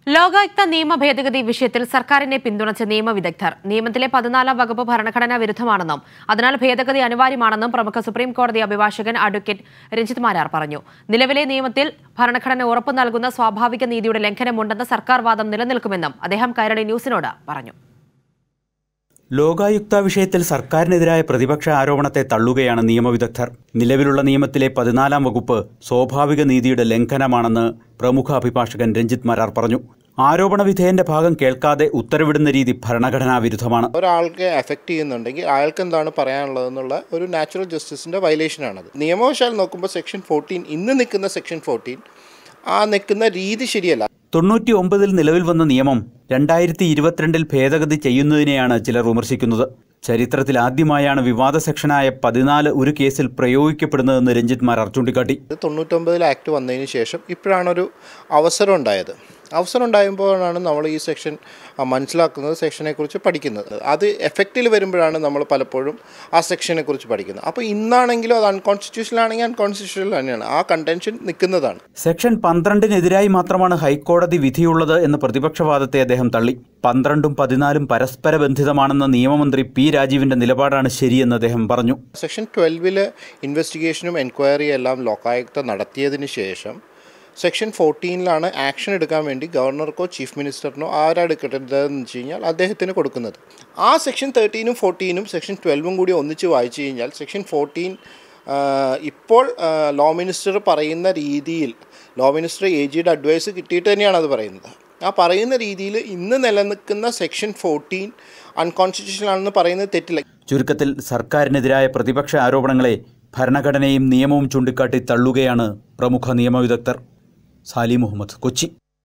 ലോകായുക്ത നിയമ ഭേദഗതി വിഷയത്തിൽ സർക്കാരിനെ പിന്തുണച്ച നിയമവിദഗ്ധർ നിയമത്തിലെ പതിനാലാം വകുപ്പ് ഭരണഘടനാ വിരുദ്ധമാണെന്നും അതിനാൽ ഭേദഗതി അനിവാര്യമാണെന്നും പ്രമുഖ സുപ്രീം കോടതി അഭിഭാഷകൻ അഡ്വക്കേറ്റ് രഞ്ജിത് മാരാർ പറഞ്ഞു നിലവിലെ നിയമത്തിൽ ഭരണഘടന ഉറപ്പു നൽകുന്ന സ്വാഭാവിക നീതിയുടെ ലംഘനമുണ്ടെന്ന സർക്കാർ വാദം നിലനിൽക്കുമെന്നും അദ്ദേഹം കൈരളി ന്യൂസിനോട് പറഞ്ഞു ലോകായുക്ത വിഷയത്തിൽ സർക്കാരിനെതിരായ പ്രതിപക്ഷ ആരോപണത്തെ തള്ളുകയാണ് നിയമവിദഗ്ധർ നിലവിലുള്ള നിയമത്തിലെ പതിനാലാം വകുപ്പ് സ്വാഭാവിക നീതിയുടെ ലംഘനമാണെന്ന് പ്രമുഖ അഭിഭാഷകൻ രഞ്ജിത് മരാർ പറഞ്ഞു ആരോപണ വിധേയന്റെ ഭാഗം കേൾക്കാതെ ഉത്തരവിടുന്ന രീതി ഭരണഘടനാ വിരുദ്ധമാണ് ഒരാൾക്ക് എഫക്റ്റ് ചെയ്യുന്നുണ്ടെങ്കിൽ അയാൾക്ക് എന്താണ് പറയാനുള്ളതെന്നുള്ള ഒരു നാച്ചുറൽ ജസ്റ്റിസിൻ്റെ വയലേഷനാണത് നിയമവശാൽ നോക്കുമ്പോൾ സെക്ഷൻ ഫോർട്ടീൻ ഇന്ന് നിൽക്കുന്ന സെക്ഷൻ ഫോർട്ടീൻ ആ നിൽക്കുന്ന രീതി ശരിയല്ല തൊണ്ണൂറ്റി ഒമ്പതിൽ നിലവിൽ വന്ന നിയമം രണ്ടായിരത്തി ഇരുപത്തിരണ്ടിൽ ഭേദഗതി ചെയ്യുന്നതിനെയാണ് ചിലർ വിമർശിക്കുന്നത് ചരിത്രത്തിൽ ആദ്യമായാണ് വിവാദ സെക്ഷനായ പതിനാല് ഒരു കേസിൽ പ്രയോഗിക്കപ്പെടുന്നതെന്ന് രഞ്ജിത് മാരാർ ചൂണ്ടിക്കാട്ടി ഇത് തൊണ്ണൂറ്റൊമ്പതിൽ ആക്ട് വന്നതിന് ശേഷം ഇപ്പോഴാണൊരു അവസരം ഉണ്ടായത് അവസരം ഉണ്ടാകുമ്പോഴാണ് നമ്മൾ ഈ സെക്ഷൻ മനസ്സിലാക്കുന്നത് സെക്ഷനെക്കുറിച്ച് പഠിക്കുന്നത് അത് എഫക്റ്റിൽ വരുമ്പോഴാണ് നമ്മൾ പലപ്പോഴും ആ സെക്ഷനെക്കുറിച്ച് പഠിക്കുന്നത് അപ്പോൾ ഇന്നാണെങ്കിലും അത് അൺകോൺസ്റ്റിറ്റ്യൂഷണൽ ആണെങ്കിൽ അൺകോൺസ്റ്റിറ്റ്യൂഷണൽ തന്നെയാണ് ആ കണ്ടൻഷൻ നിൽക്കുന്നതാണ് സെക്ഷൻ പന്ത്രണ്ടിനെതിരായി മാത്രമാണ് ഹൈക്കോടതി വിധിയുള്ളത് എന്ന പ്രതിപക്ഷവാദത്തെ അദ്ദേഹം തള്ളി പന്ത്രണ്ടും പതിനാലും പരസ്പര ബന്ധിതമാണെന്ന നിയമമന്ത്രി പി രാജീവിന്റെ നിലപാടാണ് ശരിയെന്ന് അദ്ദേഹം പറഞ്ഞു സെക്ഷൻ ട്വൽവിൽ ഇൻവെസ്റ്റിഗേഷനും എൻക്വയറിയും എല്ലാം ലോകായുക്ത നടത്തിയതിന് ശേഷം സെക്ഷൻ ഫോർട്ടീനിലാണ് ആക്ഷൻ എടുക്കാൻ വേണ്ടി ഗവർണർക്കോ ചീഫ് മിനിസ്റ്ററിനോ ആരെടുക്കേണ്ടതെന്ന് വെച്ച് കഴിഞ്ഞാൽ അദ്ദേഹത്തിന് കൊടുക്കുന്നത് ആ സെക്ഷൻ തേർട്ടീനും ഫോർട്ടീനും സെക്ഷൻ ട്വൽവും കൂടി ഒന്നിച്ച് വായിച്ചു കഴിഞ്ഞാൽ സെക്ഷൻ ഫോർട്ടീൻ ഇപ്പോൾ ലോ മിനിസ്റ്റർ പറയുന്ന രീതിയിൽ ലോ മിനിസ്റ്റർ എ ജിയുടെ അഡ്വൈസ് കിട്ടിയിട്ട് തന്നെയാണ് അത് പറയുന്നത് ആ പറയുന്ന രീതിയിൽ ഇന്ന് നിലനിൽക്കുന്ന സെക്ഷൻ ഫോർട്ടീൻ അൺകോൺസ്റ്റിറ്റ്യൂഷണൽ ആണെന്ന് പറയുന്നത് തെറ്റില്ല ചുരുക്കത്തിൽ സർക്കാരിനെതിരായ പ്രതിപക്ഷ ആരോപണങ്ങളെ ഭരണഘടനയും നിയമവും ചൂണ്ടിക്കാട്ടി തള്ളുകയാണ് പ്രമുഖ നിയമവിദഗ്ധർ സാലി മുഹമ്മദ് കൊച്ചി